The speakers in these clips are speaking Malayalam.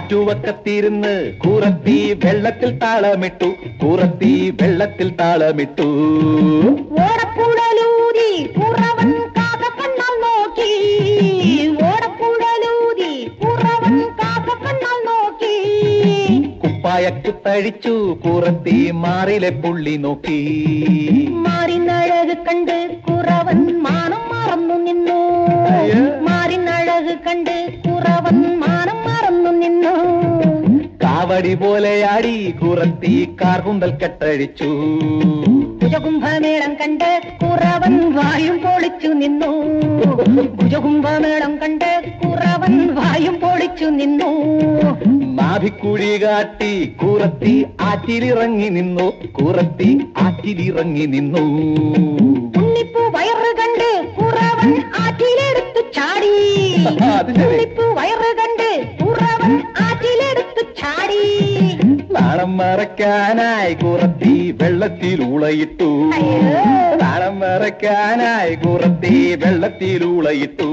ആറ്റുവക്കത്തിരുന്ന് കൂറത്തി വെള്ളത്തിൽ താളമിട്ടു കൂറത്തി വെള്ളത്തിൽ താളമിട്ടു ഓടക്കുഴലൂതി കുറവൻ കാക്കക്കണ്ണാൽ നോക്കി ഓടക്കുഴലൂതി കുറവൻ കാക്കക്കണ്ണാൽ നോക്കി കുപ്പായക്കുത്തഴിച്ചു കൂറത്തി മാറിലെ പുള്ളി നോക്കി മാറിനഴക് കണ്ട് കുറവൻ മാനം മറന്നു നിന്നു അയ്യോ. മാറിനഴക് കണ്ട് കുറവൻ മാനം മറന്നു നിന്നു കാവടി പോലെയാടി കൂറത്തി കാർകുന്തൽ കെട്ടഴിച്ചു ഭുജകുംഭമേളം കണ്ട് കുറവൻ വായും പൊളിച്ചു നിന്നു ഭുജകുംഭമേളം കണ്ട് കുറവൻ വായും പൊളിച്ചു നിന്നു നാഭിക്കുഴി കാട്ടി കൂറത്തി ആറ്റിലിറങ്ങി നിന്നു കൂറത്തി ആറ്റിലിറങ്ങി നിന്നു ഉണ്ണിപ്പൂ വയറ് കണ്ട് കുറവൻ ആറ്റിലെടുത്തു ചാടി അത് ശരി. ഉണ്ണിപ്പൂ വയറ് കണ്ട് കുറവൻ ആറ്റിലെടുത്തു ചാടി നാണം മറയ്ക്കാനായി കുറത്തി വെള്ളത്തിൽ ഉളയിട്ടു അയ്യോ. നാണം മറയ്ക്കാനായി കുറത്തി വെള്ളത്തിൽ ഉളയിട്ടു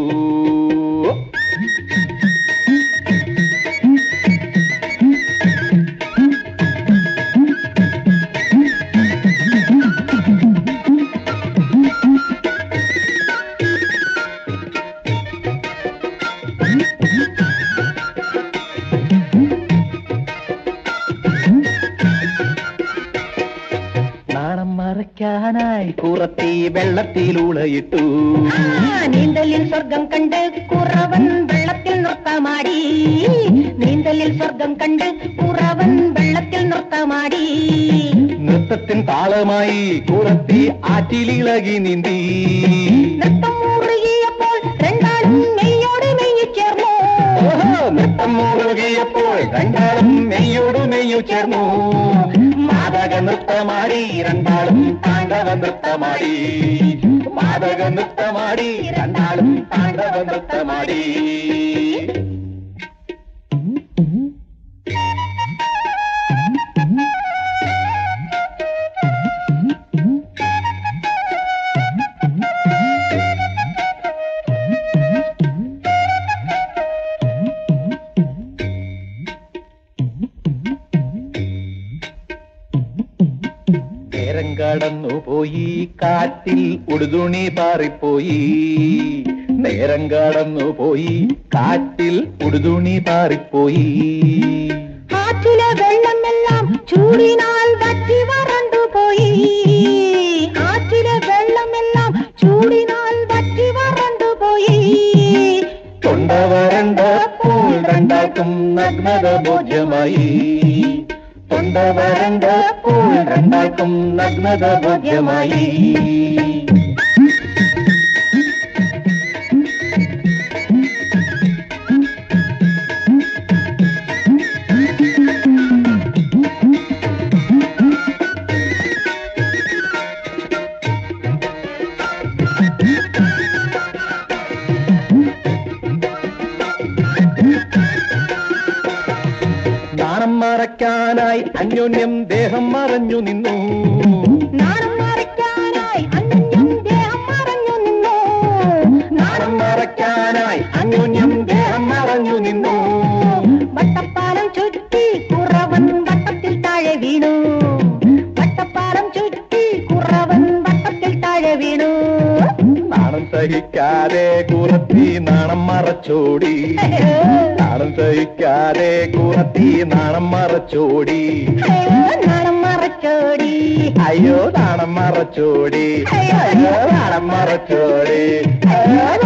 നാണം മറയ്ക്കാനായി കുറത്തി വെള്ളത്തിൽ ഉളയിട്ടു ആ, നീന്തലിൽ സ്വർഗം കണ്ട് കുറവൻ വെള്ളത്തിൽ നൃത്തമാടി നീന്തലിൽ സ്വർഗം കണ്ട് കുറവൻ വെള്ളത്തിൽ നൃത്തമാടി നൃത്തത്തിൻ താളമായി കുറത്തി ആറ്റിലിളകി നീന്തി നൃത്തം മുറുകിയപ്പോൾ രണ്ടാളും മെയ്യോട് മെയ്യു ചേർന്നു ഓഹോ, നൃത്തം മുറുകിയപ്പോൾ രണ്ടാളും മെയ്യോട് മെയ്യു ചേർന്നു മാതക നൃത്തമാടി രണ്ടാളും താണ്ഡവ നൃത്തമാടി മാതക നൃത്തമാടി രണ്ടാളും താണ്ഡവ നൃത്തമാടി നേരം കടന്നു പോയി കാറ്റിൽ ഉടുതുണി പാറിപ്പോയി നേരം കടന്നു പോയി കാറ്റിൽ ഉടുതുണി പാറിപ്പോയി ആറ്റിലെ വെള്ളമെല്ലാം ചൂടിനാൽ വറ്റി വരണ്ടു പോയി ആറ്റിലെ വെള്ളമെല്ലാം ചൂടിനാൽ വറ്റി വരണ്ടു പോയി തൊണ്ട വരണ്ടപ്പോൾ രണ്ടാൾക്കും നഗ്നത ബോധ്യമായി തൊണ്ട വരണ്ടപ്പോൾ രണ്ടാൾക്കും നഗ്നത ബോധ്യമായി നാണം മറയ്ക്കാനായി അന്യോന്യം ദേഹം മറഞ്ഞു നിന്നു നാണം മറയ്ക്കാനായി അന്യം ദേഹം മറഞ്ഞു നിന്നു നാണം മറയ്ക്കാനായി അന്യോന്യം ദേഹം മറഞ്ഞു നിന്നു വട്ടപ്പാലം ചുറ്റി കുറവൻ വട്ടത്തിൽ താഴെ വീണു വട്ടപ്പാലം ചുറ്റി കുറവൻ വട്ടത്തിൽ താഴെ വീണു നാണം സഹിക്കാതെ കുറത്തി നാണം മറച്ചോടി നാണം സഹിക്കാതെ കുറത്തി നാണം മറച്ചോടി നാണം മറച്ചോടി അയ്യോ നാണം മറച്ചോടി അയ്യോ നാണം മറച്ചോടി അയ്യോ